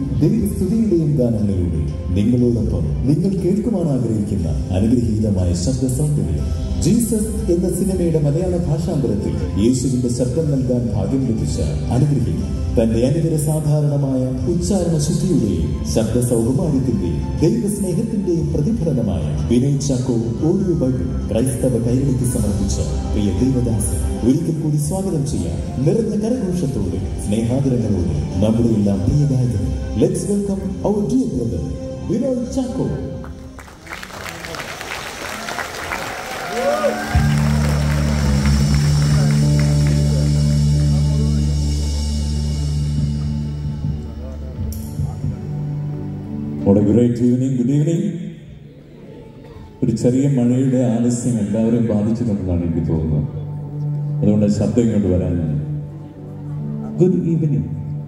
ദൈവസ്തുതിയുടെയും ഗാനങ്ങളിലൂടെ നിങ്ങളോടൊപ്പം നിങ്ങൾ കേൾക്കുവാൻ ആഗ്രഹിക്കുന്ന അനുഗ്രഹീതമായ ശബ്ദ സൗന്ദര്യം ജീസസ് എന്ന സിനിമയുടെ മലയാള ഭാഷാന്തരത്തിൽ യേശുവിന്റെ ശബ്ദം നൽകാൻ ഭാഗ്യം ലഭിച്ച അനുഗ്രഹിക്കും തന്റെ അനുതര സാധാരണമായ ഉച്ചാരണ ശുദ്ധിയുടെയും ശബ്ദ സൗകുമാര്യത്തിന്റെയും ദൈവസ്നേഹത്തിന്റെയും പ്രതിഫലനമായ വിനയ് ചാക്കോ ഓഡിയോ ബൈബിൾ ക്രൈസ്തവ കൈരളിക്ക് സമർപ്പിച്ച പ്രിയ ദൈവദാസൻ ഒരിക്കൽ കൂടി സ്വാഗതം ചെയ്യാൻ നിറഞ്ഞ കരഘോഷത്തോടെ സ്നേഹാദരങ്ങളോടെ നമ്മുടെ എല്ലാം പ്രിയ ഗായകൻ let's welcome our dear brother Vinod Chacko What a great evening. Good evening. ഒരു ചെറിയ മഴയുടെ ആലസ്യം എല്ലാവരെയും ബാധിച്ചിട്ടുണ്ടെന്നാണ് എനിക്ക് തോന്നുന്നത് അതുകൊണ്ട് ശബ്ദം ഇങ്ങോട്ട് വരാൻ good evening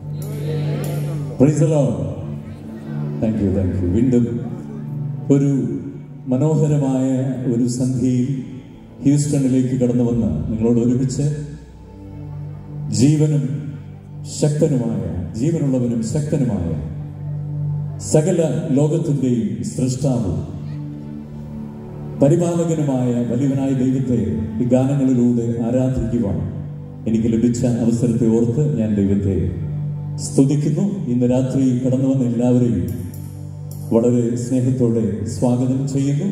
thank you thank you വീണ്ടും ഒരു മനോഹരമായ ഒരു സന്ധ്യയിൽ ഹ്യൂസ്റ്റണിലേക്ക് കടന്നു വന്ന് നിങ്ങളോട് ഒരുമിച്ച് ജീവനും ശക്തനുമായ ജീവനുള്ളവനും ശക്തനുമായ സകല ലോകത്തിന്റെയും സൃഷ്ടാവും പരിപാലകനുമായ വലിയവനായ ദൈവത്തെ ഈ ഗാനങ്ങളിലൂടെ ആരാധിക്കുവാൻ എനിക്ക് ലഭിച്ച അവസരത്തെ ഓർത്ത് ഞാൻ ദൈവത്തെ സ്തുതിക്കുന്നു ഇന്ന് രാത്രി കടന്നു വന്ന എല്ലാവരെയും വളരെ സ്നേഹത്തോടെ സ്വാഗതം ചെയ്യുന്നു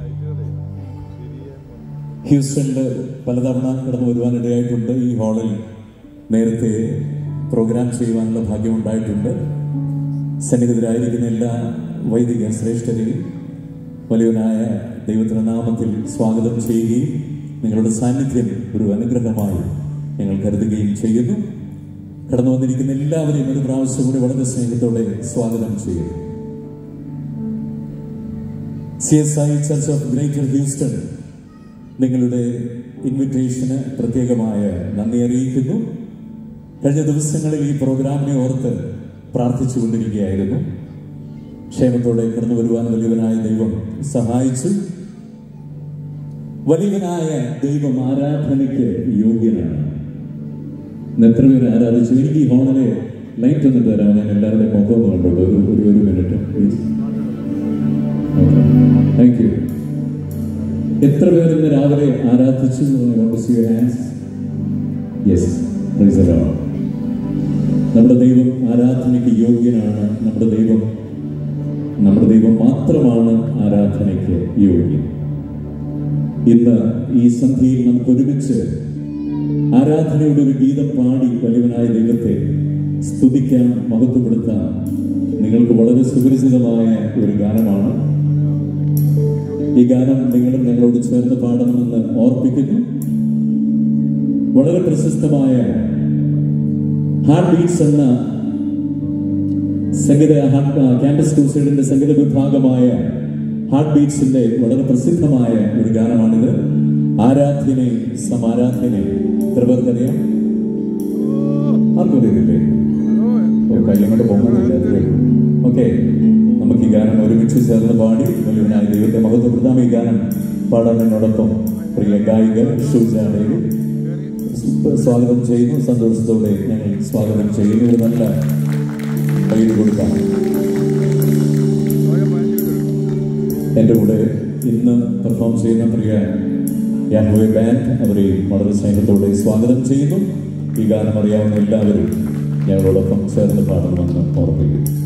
ഹ്യൂസ്റ്റണിൽ പലതവണ കടന്നു വരുവാനിടയായിട്ടുണ്ട് ഈ ഹാളിൽ നേരത്തെ പ്രോഗ്രാം ചെയ്യുവാനുള്ള ഭാഗ്യമുണ്ടായിട്ടുണ്ട് സന്നിഹിതരായിരിക്കുന്ന എല്ലാ വൈദിക ശ്രേഷ്ഠരെയും വലിയവനായ ദൈവത്തിന്റെ നാമത്തിൽ സ്വാഗതം ചെയ്യുകയും നിങ്ങളുടെ സാന്നിധ്യം ഒരു അനുഗ്രഹമായി ഞങ്ങൾ കരുതുകയും ചെയ്യുന്നു കടന്നു വന്നിരിക്കുന്ന എല്ലാവരെയും ഒരു പ്രാവശ്യം കൂടി വളരെ സ്നേഹത്തോടെ സ്വാഗതം ചെയ്യുന്നു C S I church of greater Houston നിങ്ങളുടെ ഇൻവിറ്റേഷന് പ്രത്യേകമായ നന്ദി അറിയിക്കുന്നു കഴിഞ്ഞ ദിവസങ്ങളിൽ ഈ പ്രോഗ്രാമിനെ ഓർത്ത് പ്രാർത്ഥിച്ചുകൊണ്ടിരിക്കുകയായിരുന്നു ക്ഷേമത്തോടെ കടന്നു വരുവാൻ വലിയവനായ ദൈവം സഹായിച്ചു വലിയവനായ ദൈവം ആരാധനയ്ക്ക് യോഗ്യനാണ് ഇന്ന് എത്ര പേര് ആരാധിച്ചു എനിക്ക് ഈ ഹോണിലെ ലൈറ്റ് ഒന്നും തരാം ഞാൻ എല്ലാവരുടെയും മുഖം ഒന്ന് കണ്ടോളൂ ഒരു ഒരു ഒരു മിനിറ്റ് പ്ലീസ് താങ്ക് യു എത്ര പേർ ഇന്ന് രാവിലെ ആരാധിച്ചു ഹാൻഡ്സ് യെസ് പ്രൈസ് നമ്മുടെ ദൈവം ആരാധനയ്ക്ക് യോഗ്യനാണ് നമ്മുടെ ദൈവം നമ്മുടെ ദൈവം മാത്രമാണ് ആരാധനയ്ക്ക് യോഗ്യൻ ഇന്ന് ഈ സന്ധ്യയിൽ നമുക്ക് ഒരുമിച്ച് ആരാധനയുടെ ഒരു ഗീതം പാടി വലിയവനായ ദൈവത്തെ സ്തുതിക്കാൻ മഹത്വപ്പെടുത്താൻ നിങ്ങൾക്ക് വളരെ സുപരിചിതമായ ഒരു ഗാനമാണ് ഈ ഗാനം നിങ്ങളും ഞങ്ങളോട് ചേർന്ന് പാടണമെന്ന് ഓർപ്പിക്കുന്നു വളരെ പ്രശസ്തമായ ഹാർട്ട് ബീറ്റ്സ് എന്ന സംഗീത ക്യാമ്പസ് ക്രൂസൈഡിന്റെ സംഗീത വിഭാഗമായ ഹാർട്ട് ബീറ്റ്സിന്റെ വളരെ പ്രസിദ്ധമായ ഒരു ഗാനമാണിത് ആരാധ്യനെ സമാരാധ്യനെ എത്ര പേർക്കറിയാം ആർക്കും അറിയില്ലേ കയ്യും കൊണ്ട് പോകുന്നില്ല ഓക്കെ നമുക്ക് ഈ ഗാനം ഒരുമിച്ച് ചേർന്ന് പാടി വലിയവനായ ദൈവത്തെ മഹത്വപ്പെടുത്താം ഈ ഗാനം പാടാൻ എന്നോടൊപ്പം പ്രിയ ഗായിക ഷൂജാടേയും സ്വാഗതം ചെയ്യുന്നു സന്തോഷത്തോടെ ഞങ്ങൾ സ്വാഗതം ചെയ്യുന്നു ഒരു നല്ല കയ്യിൽ കൊടുക്കാം എൻ്റെ കൂടെ ഇന്ന് പെർഫോം ചെയ്യുന്ന പ്രിയ യാഹോവെ ബാൻഡ് അവരെയും വളരെ സ്നേഹത്തോടെ സ്വാഗതം ചെയ്യുന്നു ഈ ഗാനം അറിയാവുന്ന എല്ലാവരും ഞങ്ങളോടൊപ്പം ചേർന്ന് പാടണമെന്ന് ഓർമ്മിക്കുന്നു